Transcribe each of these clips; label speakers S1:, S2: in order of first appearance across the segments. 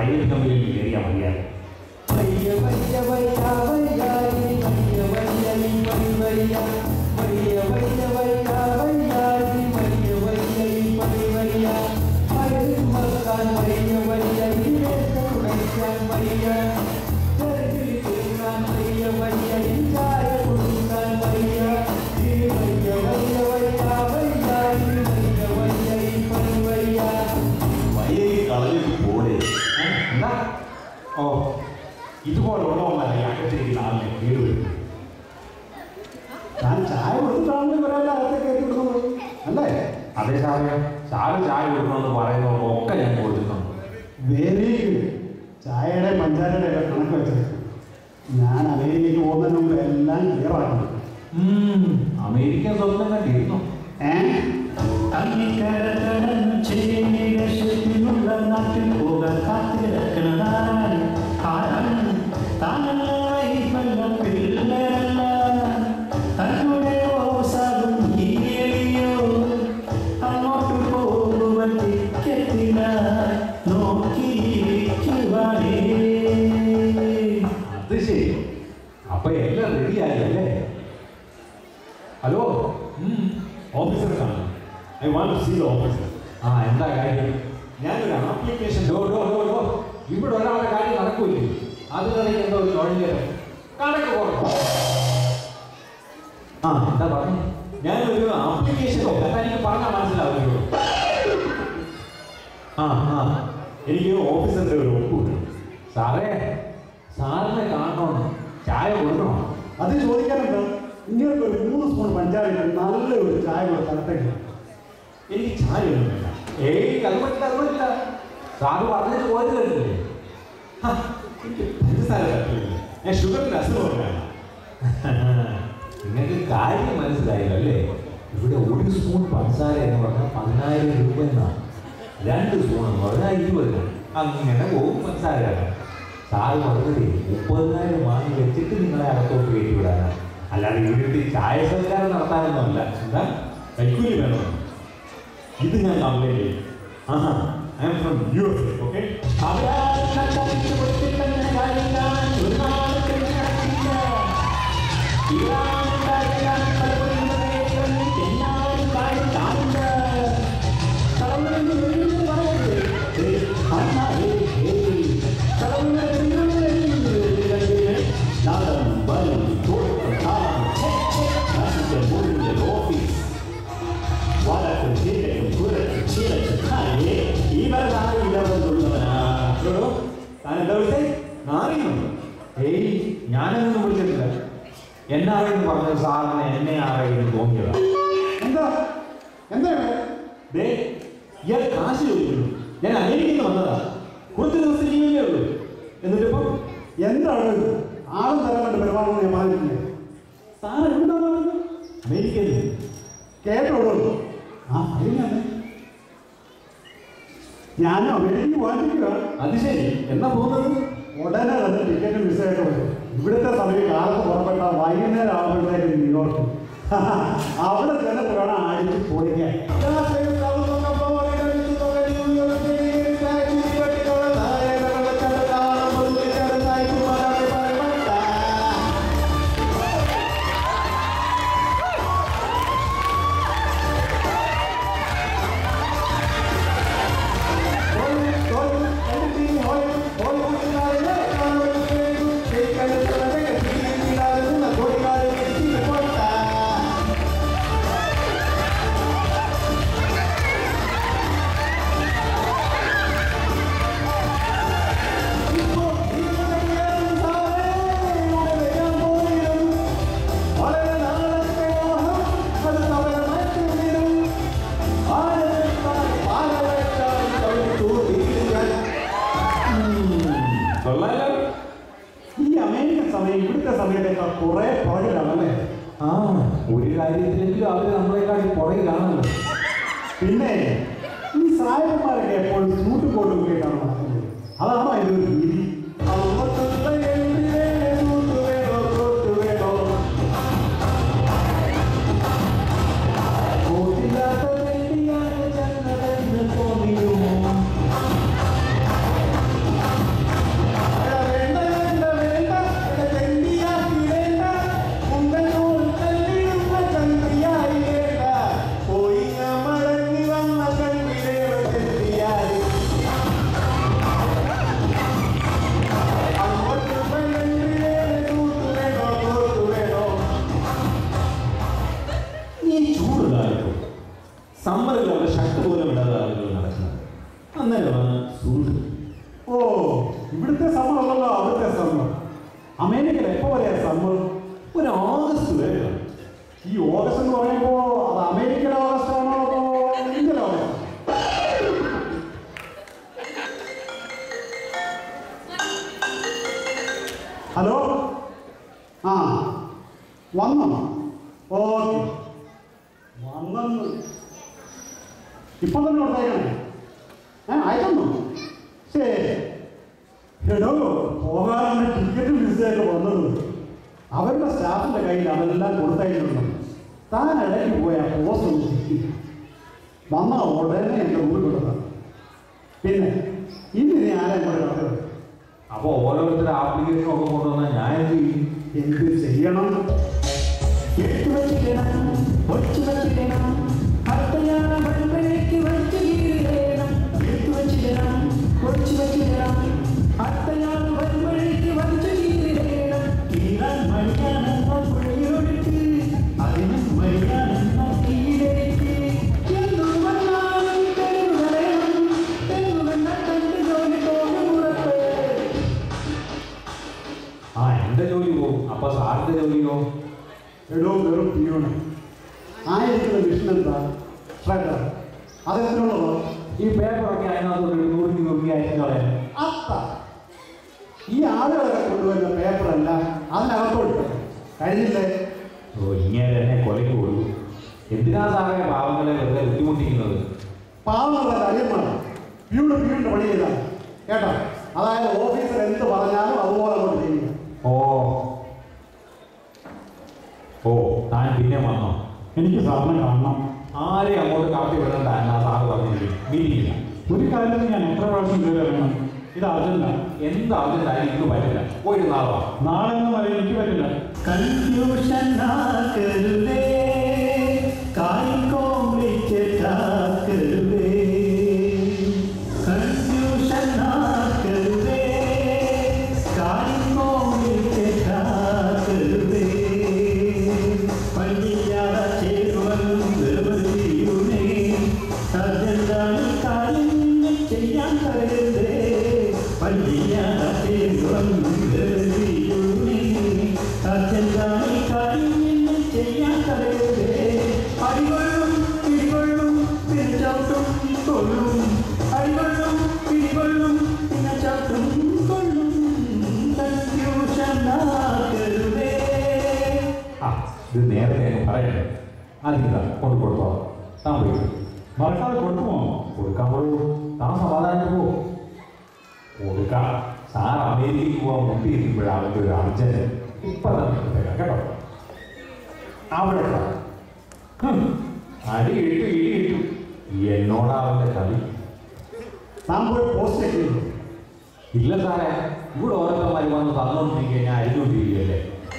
S1: Private കമ്പനിയിൽ കയറിയാൽ മതിയാകും
S2: വയ്യ വയ്യ വയ്യ വയ്യാരി വയ്യ വയ്യരി വയ്യ വയ്യ വയ്യ വയ്യ വയ്യ വയ്യാരി വയ്യ വയ്യരി വയ്യ വയ്യ മഴയിൽ മറക്കാൻ വയ്യ വയ്യരി കുടയ്ക്കാൻ വയ്യ ചെറുകിൽ തിന്നാൻ വയ്യ വയ്യരി ചായ കൊടുക്കാൻ വയ്യ ഈ വയ്യ വയ്യ വയ്യ വയ്യാരി വയ്യ വയ്യരി വയ്യ വയ്യ
S1: വയ്യ കളഞ്ഞിട്ട് പോടെ ഏ? എന്താ ഓ ഇതുപോലുള്ളവന്മാരെ ഈ അകത്തിരിക്കുന്ന ആളിനെ കേട് വരും
S3: ഞാൻ ചായ കൊടുത്തിട്ടാണ് ഇവരെല്ലാം അകത്തേക്ക് കയറ്റി വിടുന്നത് അല്ലേ
S1: അതേ സാറേ സാറ് ചായ കൊടുക്കണമെന്ന് പറയുന്നവർക്ക് ഒക്കെ ഞാൻ കൊടുത്തിട്ടുണ്ട്
S3: വെരി ഗുഡ് ചായയുടെ പഞ്ചാരയുടെ ഒക്കെ കണക്ക് വെച്ചത് ഞാൻ അമേരിക്കയ്ക്ക് പോകുന്നതിന് മുമ്പ് എല്ലാം ക്ലിയർ ആക്കണം
S1: ഉം, അമേരിക്കൻ സ്വപ്നം കണ്ടിരുന്നു
S3: ഏഹ്
S4: അങ്ങിക്കരത്തടം നാട്ടിൽ പോകാൻ കാത്തിരക്കണതാണ് ആരാണ് താനായി കൊല്ലം പിള്ളേരല്ല തങ്ങളുടെ ഓസാകും ഈയലിയോ അങ്ങോട്ട് പോകുവാൻ ടിക്കറ്റിന നോക്കിയിരിക്കുവാനേ
S1: അത് ശരി അപ്പൊ എല്ലാം റെഡിയായി അല്ലേ ഹലോ ഓഫീസർ കാണാം I want to see the officer ആ എന്താ കാര്യം ഞാനൊരു ആപ്ലിക്കേഷൻ ഡോ ഡോ ഡോ ഡോ ഇവിടെ ഒരാളുടെ കാര്യം നടക്കൂലേ അതിനിടയ്ക്ക് എന്തോ ഒരു നുഴഞ്ഞ് കണക്ക് കുറക്കും ആ എന്താ പറഞ്ഞു ഞാനൊരു ആപ്ലിക്കേഷൻ എനിക്ക് പറഞ്ഞാൽ മനസ്സിലാവുകയുള്ളൂ ആ ആ എനിക്ക് ഓഫീസറിന്റെ ഒരു ഒപ്പ് കിട്ടും സാറേ സാറിനെ കാണണമെന്ന് ചായ കൊടുക്കണോ
S3: അത് ചോദിക്കാനുണ്ടോ നിങ്ങൾക്ക് ഒരു മൂന്ന് സ്പൂൺ പഞ്ചായത്ത് നല്ല ഒരു ചായ കൊടുത്ത് അകത്തേക്ക്
S1: എനിക്ക് ചായ ഒന്നും വേണ്ട ഏയ് അത് പറ്റില്ല അത് പറ്റില്ല സാറ് പറഞ്ഞിട്ട് പോയത് കേട്ടില്ലേ ഹ, എനിക്ക് പഞ്ചസാര പറ്റില്ല ഞാൻ ഷുഗറിന് അസുഖമാണ് നിങ്ങൾക്ക് കാര്യം മനസ്സിലായില്ല അല്ലേ ഇവിടെ ഒരു സ്പൂൺ പഞ്ചസാര എന്ന് പറഞ്ഞാൽ പതിനായിരം രൂപ എന്നാണ് രണ്ട് സ്പൂൺ എന്ന് പറഞ്ഞാൽ ഇരുപത് അങ്ങനെ പോകും പഞ്ചസാര സാറ് പറഞ്ഞത് മുപ്പതിനായിരം വാങ്ങി വെച്ചിട്ട് നിങ്ങളെ അകത്തോട്ട് കയറ്റി വിടാനാണ് അല്ലാതെ ഇവിടെ ചായ സൽക്കാരം നടത്താനൊന്നുമല്ല എന്താ കൈക്കൂലി വേണം ഇത് ഞാൻ കംപ്ലൈൻറ്റ് ചെയ്യും ആഹാ I am from U S okay
S4: office വടക്കും കിഴക്കും പുറത്തും ചിലച്ചും താഴെ ഇവരാണ് ഇടവന്നുള്ളവനാ
S1: താൻ എന്താ വിളിച്ചേ നാറിയുണ്ടോ ഏയ് ഞാനൊന്നും വിളിച്ചിട്ടില്ല എന്നാണെന്ന് പറഞ്ഞ സാറിന് എന്നെ ആരെങ്കിലും തോന്നിയതാ
S3: എന്താ എന്താ
S1: ദേ ഇയാൾ കാശ് ചോദിക്കുന്നു ഞാൻ അമേരിക്കയിൽ നിന്ന് വന്നതാ കുറച്ച് ദിവസം ലീവല്ലേ ഉള്ളൂ എന്നിട്ടിപ്പം
S3: എന്താണ് ഇത്? ആളും തരാൻ വേണ്ടി പെരുമാറുന്നത് ഞാൻ പറഞ്ഞിട്ടില്ലേ
S1: സാർ എവിടാ പറഞ്ഞത് അമേരിക്കയിൽ
S3: കേട്ടോളൂ ആ അറിയാമേ ഞാനും അമേരിക്കയ്ക്ക് പോകാനിരിക്കുക
S1: അത് ശരി എന്നാ പോകുന്നത്
S3: ഉടനെ തന്നെ ടിക്കറ്റ് മിസ്സായിട്ട് വരും ഇവിടുത്തെ സമയം കാലത്ത് പുറപ്പെട്ട വൈകുന്നേരം ആകുമ്പോഴത്തേക്ക് ന്യൂയോർക്ക് അവിടെ ചെന്നിട്ട് വേണം ആടിച്ച് പൊളിക്കാൻ
S1: കൊള്ളാലോ
S3: ഈ അമേരിക്കൻ സമയം ഇവിടുത്തെ സമയത്തേക്കാൾ കുറെ പുറകിലാണല്ലേ
S1: ആ ഒരു കാര്യത്തിലെങ്കിലും അവർ നമ്മളെക്കാൾ പുറകിലാണല്ലോ
S3: പിന്നെ ഈ സായന്മാരൊക്കെ എപ്പോഴും സൂട്ട് കോട്ട് കേട്ടാണ് നടക്കുന്നത് അതാണോ അതിൻ്റെ ഒരു രീതി
S4: കോട്ടില്ലാത്ത
S3: ഈ ഓഗസ്റ്റ് എന്ന് പറയുമ്പോൾ അത് അമേരിക്കൻ ഓഗസ്റ്റ് ആണോ അതോ ഇന്ത്യൻ ഓഗസ്റ്റ് ഹലോ ആ വന്നോ ഓക്കെ വന്നെന്ന് ഇപ്പം തന്നെ കൊടുത്തേക്കണേ ഏ അയച്ചോ ശരി എടോ പോകാനുള്ള ടിക്കറ്റും വിസയൊക്കെ വന്നത് അവരുടെ സ്റ്റാഫിന്റെ കയ്യിൽ അതെല്ലാം കൊടുത്തയച്ചിട്ടുണ്ട് താൻ ഇടയ്ക്ക് പോയ പോസ്റ്റ് ഒന്ന് ചിക്കി വന്ന ഉടനെ എൻ്റെ ഊര് കൊടുത്ത പിന്നെ ഇനി നീ ആരെ കൂടെ നടക്കുന്നത്
S1: അപ്പൊ ഓരോരുത്തരുടെ ആപ്ലിക്കേഷൻ ഒക്കെ കൊണ്ടുവന്നാൽ ഞാൻ എന്ത് ചെയ്യും
S3: എന്ത് ചെയ്യണം
S2: എടുത്തു വച്ചിടണം ഒച്ചു വച്ചിടണം അടുത്തയാളെ വഴിവിലേക്ക് വച്ചു കീറിടണം എടുത്തു വച്ചിടണം ഒച്ചു വച്ചിടണം അടുത്തയാളെ വഴിവിലേക്ക് വച്ചു കീറിടണം
S4: തീരാൻ മരിയാനെന്ന പുഴയൊഴുക്ക് അതിനും മരിയാനെന്ന തീരേക്ക്
S2: എന്നു വന്നാലും തെരുവ് കളയണം തെരുവ് കണ്ട കണ്ട് ജോലി തോന്നി പുറത്ത്
S1: ആ എന്റെ ജോലി പോകും അപ്പൊ സാറിന്റെ ജോലിയോ
S3: എടോ വെറും പിയൂണ് ആയിരിക്കുന്ന മിഷൻ എന്താ ഷ്രെഡർ അതെന്തിനുള്ളതോ
S1: ഈ പേപ്പറൊക്കെ അതിനകത്ത് ഒരു നുറുക്കി നുറുക്കി അയച്ചു കളയാൻ
S3: അത്ത ഈ ആളുകളൊക്കെ കൊണ്ടുവരുന്ന പേപ്പറെല്ലാം അതിനകത്തോട്ട് ഇട്ടു. കഴിഞ്ഞില്ലേ
S1: ഓ ഇങ്ങനെ എന്നെ കൊലയ്ക്ക് കൊടുക്കും എന്തിനാ സാറേ പാവങ്ങളെ വെറുതെ ബുദ്ധിമുട്ടിക്കുന്നത്
S3: പാവങ്ങളുടെ അടിയന്മാർ പ്യൂണ് പ്യൂണിന്റെ പണി ചെയ്താൽ കേട്ടോ അതായത് ഓഫീസർ എന്ത് പറഞ്ഞാലും അതുപോലെ അങ്ങോട്ട് ചെയ്യുക
S1: ഓ ഓ താൻ പിന്നെ വന്നോ
S3: എനിക്ക് സാറിനെ കാണണം
S1: ആരെയും അങ്ങോട്ട് കാപ്പി വിടണ്ട എന്നാ സാറ് പറഞ്ഞിരിക്കും മീറ്റിംഗില്ല
S3: ഒരു കാര്യത്തിൽ ഞാൻ എത്ര പ്രാവശ്യം കയറി ഇറങ്ങണം ഇത് അർജന്റാണ്
S1: എന്തായാലും ഇന്ന് പറ്റില്ല പോയിട്ട് നാളെ വാ
S3: നാളെ ഒന്നും വരെ എനിക്ക് പറ്റില്ല
S4: കൺഫ്യൂഷൻ ആക്കരുതേ കാര്യം കോംപ്ലിക്കേറ്റ് ആക്കരുതേ കൺഫ്യൂഷൻ ആക്കരുതേ കാര്യം കോംപ്ലിക്കേറ്റ് ആക്കരുതേ പള്ളിയാതെ ചേരുവനും വെറുതെ അതെന്താണ് കാര്യം ചെയ്യാൻ കരുതേ പള്ളിയാതെ ചേരുവനും വെറുതെ അതെന്താണ് കാര്യം ചെയ്യാൻ കരുതേ അടികൊള്ളും പിടികൊള്ളും പിടിച്ചൗട്ടും കൊള്ളും അടികൊള്ളും പിടികൊള്ളും പിന്നെ ചവിട്ടും കൊള്ളും കൺഫ്യൂഷൻ ആകരുതേ
S1: ആ ഇത് നേരത്തെ അങ്ങ് പറയണ്ടേ അതില്ല കൊണ്ട് കൊടുത്തോ താൻ പോയി
S3: മറക്കാതെ കൊടുക്കുമോ
S1: കൊടുക്കാൻ പോകൂ താൻ സമാധാനം പോ കൊടുക്കാം സാർ അമേരിക്കയിൽ പോകാൻ മുട്ടിയിരിക്കുമ്പോഴാണ് അവൻ്റെ ഒരു അർജന്റ് ഇപ്പൊ തന്നെ കൊടുത്തേക്കാം കേട്ടോ അവിടെ ഇട്ടാ. ഹും, അടി ഇട്ടു ഇടി ഇട്ടു എന്നോടാ അവന്റെ കളി
S3: താൻ പോയി പോസ്റ്റ് ചെയ്തു
S1: ഇല്ല സാറേ ഇവിടെ ഓരോരുത്തന്മാർ വന്ന് തന്നോണ്ടിരിക്കുക ഞാൻ അരിഞ്ഞോണ്ടിരിക്കുകയല്ലേ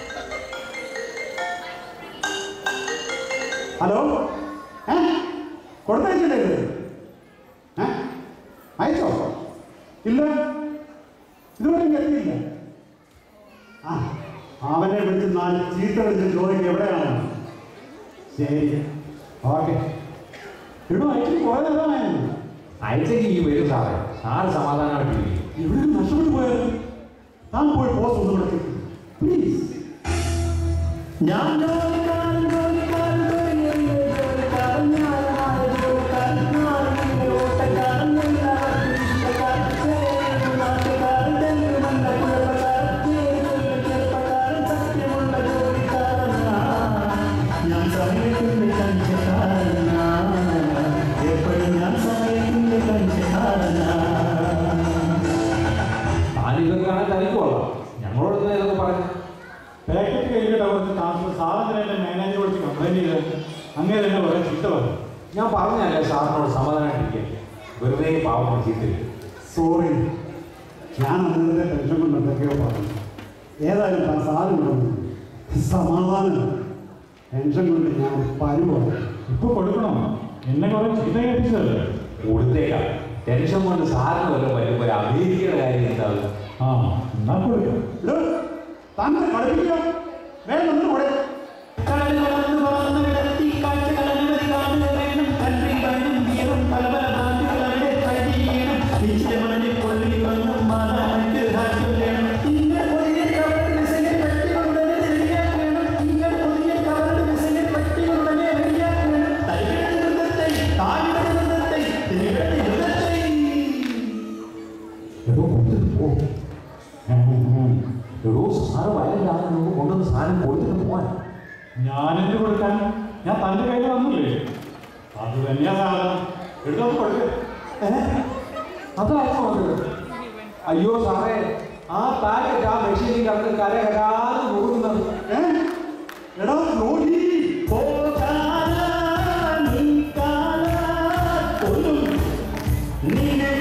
S3: ഹലോ ഏ കൊടുത്തയച്ചില്ലേ ഇത് ഏ അയച്ചോ ഇല്ല ഇതുവരെ ഇങ്ങ് എത്തിയില്ല ആ അവനെ വിളിച്ച് നാല് ചീത്ത വിളിച്ച് ചോദിക്കുക എവിടെയാണ് ശരി ഓക്കെ ഇടോ അയച്ചു പോയതായിരുന്നു
S1: അയച്ചെങ്കിൽ ഈ വരും സാറേ സാറ് സമാധാനമായിട്ടിരിക്കും
S3: ഇവിടെ നഷ്ടപ്പെട്ടു പോയത് താൻ പോയി പോസ്റ്റ് ഒന്ന് കൊടുത്തു പ്ലീസ്
S2: ഞാൻ ജോലിക്കാരൻ ജോലിക്കാരൻ ജോലിയറിയ ജോലിക്കാരൻ ഞാനായ ജോലിക്കാരൻ ഞാനിന്റെ ഓട്ടക്കാരൻ എല്ലാവർക്കും ഇഷ്ടക്കാരൻ ചേരുന്ന നാട്ടുകാരൻ തെല്ലുമല്ല കുഴപ്പക്കാരൻ ചേരുന്ന ചെറുപ്പക്കാരൻ സത്യമുള്ള ജോലിക്കാരൻ
S4: ഞാൻ സമയത്തിന്റെ കഞ്ചക്കാരനാ എപ്പോഴും ഞാൻ സമയത്തിന്റെ കഞ്ചക്കാരനാ
S1: താനിതൊക്കെയാണ് തനിക്കൊള്ളാം ഞങ്ങളോട് എന്താ ഇതൊക്കെ പറഞ്ഞു
S3: പാക്കറ്റ് കഴിഞ്ഞിട്ട് അവർക്ക് ട്രാൻസ്ഫർ സാധനം എന്നെ മാനേജർ വിളിച്ച് കംപ്ലൈൻറ്റ് ചെയ്ത് അങ്ങനെ തന്നെ പറയാൻ ചീത്ത പറഞ്ഞു
S1: ഞാൻ പറഞ്ഞല്ലേ സാറിനോട് സമാധാനമായിട്ടിരിക്കുക വെറുതെ പാവം ചീത്തില്ല
S3: സോറി ഞാൻ അന്നത്തെ ടെൻഷൻ കൊണ്ട് എന്തൊക്കെയോ പറഞ്ഞു ഏതായാലും താൻ സാധനം കൊണ്ടു സമാധാനം ടെൻഷൻ കൊണ്ട് ഞാൻ പരുവാണ്
S5: ഇപ്പൊ കൊടുക്കണോ എന്നെ കുറെ ചീത്ത കേൾപ്പിച്ചതല്ലേ
S1: കൊടുത്തേക്കാം ടെൻഷൻ കൊണ്ട് സാറിന് വല്ലതും വരുമ്പോൾ ഒരു അമേരിക്കയുടെ കാര്യം എന്താവും
S5: ആ എന്നാ കൊടുക്കാം
S3: ഇത് താങ്കളെ കളിപ്പിക്കുക വേണം ഒന്ന് കൂടെ
S2: കടൽ വളർന്നു വളർന്നു വിടർത്തി കാഴ്ചകൾ അനവധി കാണുക വേണം കൺട്രി വൈനും ബിയറും പല പല ബ്രാൻഡുകളുടെ ട്രൈ ചെയ്യണം ബീച്ചിലെ മണലിൽ കൊള്ളി വന്നും മാതാമറ്റ് ഹാസ്യം വേണം ഇങ്ങനെ പുതിയ കവറിൽ വിസയിൽ പെട്ടി കൊണ്ടുവന്ന് ശരിയാക്കണം ഇങ്ങനെ പുതിയ കവറിൽ വിസയിൽ
S5: ഞാനെന്ത് കൊടുക്കാൻ ഞാൻ തൻ്റെ കയ്യിൽ വന്നില്ലേ അത് തന്നെയാ സാധനം എടുത്തു കൊടുക്ക
S1: അതാണോ അത് അയ്യോ സാറേ ആ പാക്കറ്റ് ആ മെഷീനിൽ കിടന്ന് കര കരാന്ന് പോകുന്നത്
S3: ഏ? എടാ നോക്കി
S4: പോകാനാ നീ കാലാ കൊല്ലും നിന്നെ